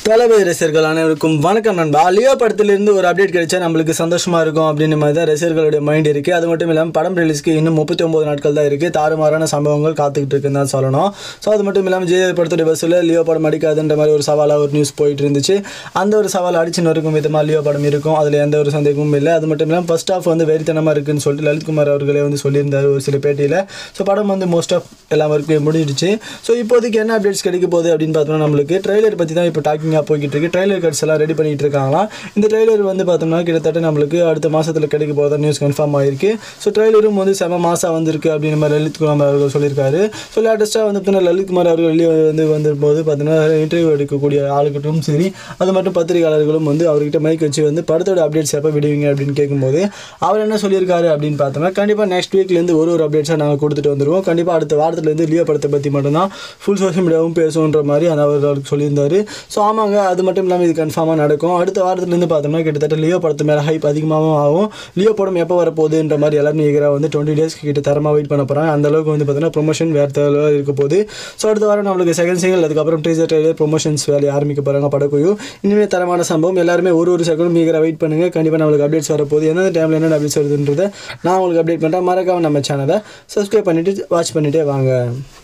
தளபதி ரசிகர்கள் அனைவருக்கும் வணக்கம் நண்பா லியோ படத்திலிருந்து ஒரு அப்டேட் கிடைச்சா நம்மளுக்கு சந்தோஷமா இருக்கும் அப்படின்ற மாதிரி தான் ரசிகர்களுடைய மைண்ட் இருக்கு அது மட்டும் இல்லாமல் படம் ரிலீஸ்க்கு இன்னும் முப்பத்தி ஒன்பது நாட்கள் தான் இருக்கு தாறுமாறான சம்பவங்கள் காத்துக்கிட்டு இருக்குன்னு தான் சொல்லணும் ஸோ அது மட்டும் இல்லாமல் ஜெய படத்துடைய பஸ்ஸில் லியோ படம் அடிக்காதுன்ற மாதிரி ஒரு சவாலாக ஒரு நியூஸ் போயிட்டு இருந்துச்சு அந்த ஒரு சவால் அடிச்சு நொறுக்கும் விதமாக லியோ படம் இருக்கும் அதில் எந்த ஒரு சந்தேகமும் இல்லை அது மட்டும் இல்லாமல் ஃபர்ஸ்ட் ஆஃப் வந்து வெறித்தனமாக இருக்குன்னு சொல்லிட்டு லலித்குமார் அவர்களே வந்து சொல்லியிருந்தார் ஒரு சில பேட்டியில் ஸோ படம் வந்து மோஸ்ட் ஆஃப் எல்லா ஒர்க்கும் முடிஞ்சிடுச்சு ஸோ இப்போதைக்கு என்ன அப்டேட்ஸ் கிடைக்க போகுது அப்படின்னு பார்த்தோம்னா நம்மளுக்கு ட்ரைலர் பற்றி தான் இப்போ டாக்கிங்காக போய்கிட்டு இருக்கு ட்ரைலர் கட்ஸ் எல்லாம் ரெடி பண்ணிட்டு இருக்காங்களாம் இந்த ட்ரைலர் வந்து பார்த்தோம்னா கிட்டத்தட்ட நம்மளுக்கு அடுத்த மாதத்தில் கிடைக்க போகிறதா நியூஸ் கன்ஃபார்ம் ஆயிருக்கு ஸோ ட்ரைலரும் வந்து செம மாதம் வந்திருக்கு அப்படின்னு மாதிரி லலித்குமார் அவர்கள் சொல்லியிருக்காரு ஸோ லேட்டஸ்ட்டாக வந்து பார்த்தீங்கன்னா லலித்குமார் அவர்கள் வெளியே வந்து வந்திருப்போது பார்த்தீங்கன்னா இன்டர்வியூ எடுக்கக்கூடிய ஆளுக்கிட்டும் சரி அது மட்டும் பத்திரிகையாளர்களும் வந்து அவர்கிட்ட மைக் வச்சு வந்து படத்தோட அப்டேட்ஸ் எப்போ விடுவீங்க அப்படின்னு கேட்கும்போது அவர் என்ன சொல்லியிருக்காரு அப்படின்னு பார்த்தோம்னா கண்டிப்பாக நெக்ஸ்ட் வீக்லேருந்து ஒரு ஒரு அப்டேட்ஸாக நாங்கள் கொடுத்துட்டு வந்துருவோம் கண்டிப்பாக அடுத்த வாரத்துலேருந்து லியோ படத்தை பற்றி மட்டும்தான் ஃபுல் சோஷியல் மீடியாவும் பேசுன்ற மாதிரி அந்த அவர் அவருக்கு சொல்லியிருந்தாரு ஸோ ஆமாங்க அது மட்டும் இல்லாமல் இது கன்ஃபார்மாக நடக்கும் அடுத்த வாரத்துலேருந்து பார்த்தோம்னா கிட்டத்தட்ட லியோ படத்து மேலே ஹைப் அதிகமாகவும் ஆகும் லியோ படம் எப்போ வரப்போகுதுன்ற மாதிரி எல்லாருமே ஈகராக வந்து டுவெண்ட்டி டேஸ்க்கு கிட்ட தரமாக வெயிட் பண்ண போகிறாங்க அந்த அளவுக்கு வந்து பார்த்தீங்கன்னா ப்ரொமோஷன் வேறு தேவையாக இருக்க போகுது ஸோ அடுத்த வாரம் நம்மளுக்கு செகண்ட் சிங்கிள் அதுக்கப்புறம் டீசர் ட்ரெயிலர் ப்ரொமோஷன்ஸ் வேலையை ஆரம்பிக்க போகிறாங்க படக்குழு இனிமேல் தரமான சம்பவம் எல்லாருமே ஒரு ஒரு செகண்டும் ஈகராக வெயிட் பண்ணுங்கள் கண்டிப்பாக நம்மளுக்கு அப்டேட்ஸ் வரப்போகுது எந்தெந்த டைமில் என்ன அப்டேட்ஸ் வருதுன்றதை நான் உங்களுக்கு அப்டேட் பண்ணுறேன் மறக்காம நம்ம சேனலை சப்ஸ்கிரைப் பண்ணிவிட்டு வாட்ச் பண்ணிகிட்டே வாங்க